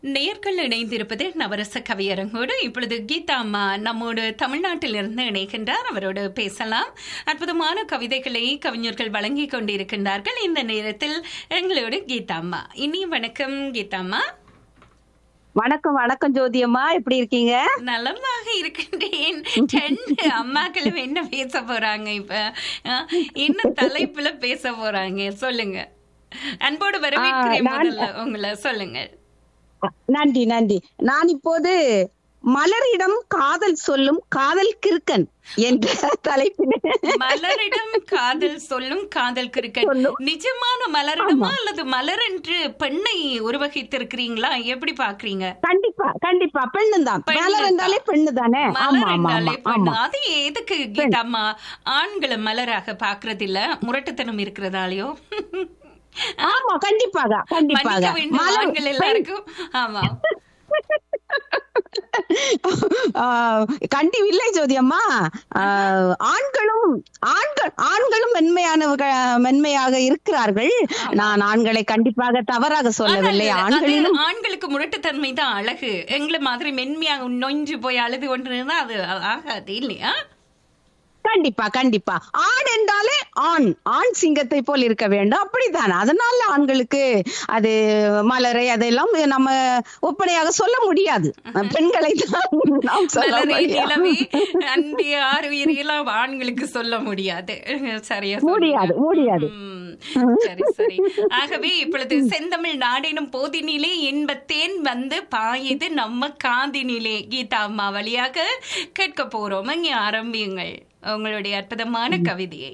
நேர்கள் இணைந்திருப்பது நவரச கவியரங்கோடு இப்பொழுது கீதா அம்மா நம்மோடு தமிழ்நாட்டிலிருந்து இணைகின்றார் அவரோடு பேசலாம் அற்புதமான கவிதைகளை கவிஞர்கள் வழங்கிக் கொண்டிருக்கின்றார்கள் இந்த நேரத்தில் எங்களோடு கீதா அம்மா இனி வணக்கம் கீதா அம்மா வணக்கம் வணக்கம் ஜோதி அம்மா எப்படி இருக்கீங்க நலமாக இருக்கின்றேன் ரெண்டு அம்மாக்களும் என்ன பேச போறாங்க இப்ப அஹ், என்ன தலைப்புல பேச போறாங்க சொல்லுங்க அன்போடு வரவேற்கிறேன் நான்- முதல்ல உங்களை சொல்லுங்க நன்றி நன்றி நான் இப்போது மலரிடம் காதல் சொல்லும் காதல் கிறுக்கன் என்ற தலைப்பில் மலரிடம் காதல் சொல்லும் காதல் கிறுக்கன் சொல்லும். நிஜமான மலரிடமா அல்லது மலர் என்று பெண்ணை உருவகித்திருக்கிறீங்களா எப்படி பாக்குறீங்க கண்டிப்பா கண்டிப்பா பெண்ணு தான் பெண்ணு மலர் என்றாலே பெண்ணு தானே ஆமா மலர் ஆமா ஆமா என்றாலே பெண்ணு ஆமா அது எதுக்கு கீதாம்மா ஆண்களை மலராக பாக்குறது இல்ல முரட்டுத்தனம் இருக்கிறதாலயோ ஆமா கண்டிப்பாக கண்டிப்பாக மன்னிக்க வேண்டும் மலர் ஆண்கள் எல்லாருக்கும் ஆமா ஆஹ், கண்டி இல்லை ஜோதி அம்மா ஆஹ், ஆண்களும் ஆண்கள் ஆண்களும் மென்மையானவர்கள் மென்மையாக இருக்கிறார்கள் நான் ஆண்களை கண்டிப்பாக தவறாக சொல்லவில்லை ஆனால் அது ஆண்களிலும் ஆண்களுக்கு முரட்டுத்தன்மை தான் அழகு எங்களை மாதிரி மென்மையாக நொஞ்சு போய் அழுது கொண்டிருந்தா அது ஆகாது இல்லையா கண்டிப்பா கண்டிப்பா ஆண் என்றாலே ஆண் ஆண் சிங்கத்தை போல் இருக்க வேண்டும் அப்படித்தான் அதனால ஆண்களுக்கு அது மலரை அதெல்லாம் நம்ம ஒப்பனையாக சொல்ல முடியாது பெண்களை தான் நாம் சொல்ல மலரே முடியும். நிலவே அன்பே ஆறுயிர் எல்லாம் ஆண்களுக்கு சொல்ல முடியாது சரியா சொன்னீங்க. முடியாது முடியாது ம், சரி சரி ஆகவே இப்பொழுது செந்தமிழ் நாடெனும் போதினிலே இன்பத்தேன் வந்து பாயுது நம்ம காதினிலே கீதா அம்மா வழியாக கேட்க போறோம் இங்கே ஆரம்பியுங்கள் உங்களுடைய அற்புதமான கவிதையை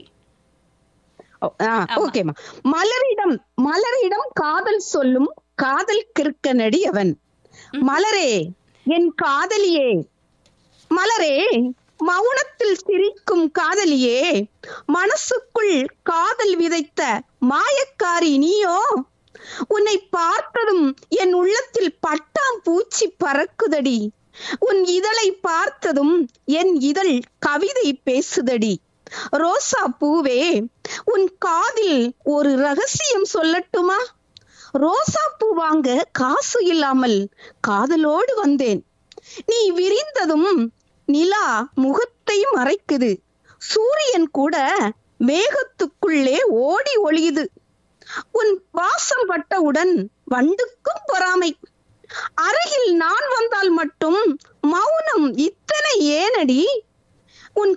ஓகேமா மலரிடம் மலரிடம் காதல் சொல்லும் காதல் கிறுக்கனடி அவன் மலரே என் காதலியே மலரே மௌனத்தில் சிரிக்கும் காதலியே மனசுக்குள் காதல் விதைத்த மாயக்காரி நீயோ உன்னை பார்த்ததும் என் உள்ளத்தில் பட்டாம் பூச்சி பறக்குதடி உன் இதழை பார்த்ததும் என் இதழ் கவிதை பேசுதடி ரோசா பூவே உன் காதில் ஒரு ரகசியம் சொல்லட்டுமா ரோசா பூ வாங்க காசு இல்லாமல் காதலோடு வந்தேன் நீ விரிந்ததும் நிலா முகத்தை மறைக்குது சூரியன் கூட மேகத்துக்குள்ளே ஓடி ஒளியுது உன் வாசம் பட்டவுடன் வண்டுக்கும் பொறாமை அருகில் நான் வந்தால் மட்டும் மௌனம் இத்தனை ஏனடி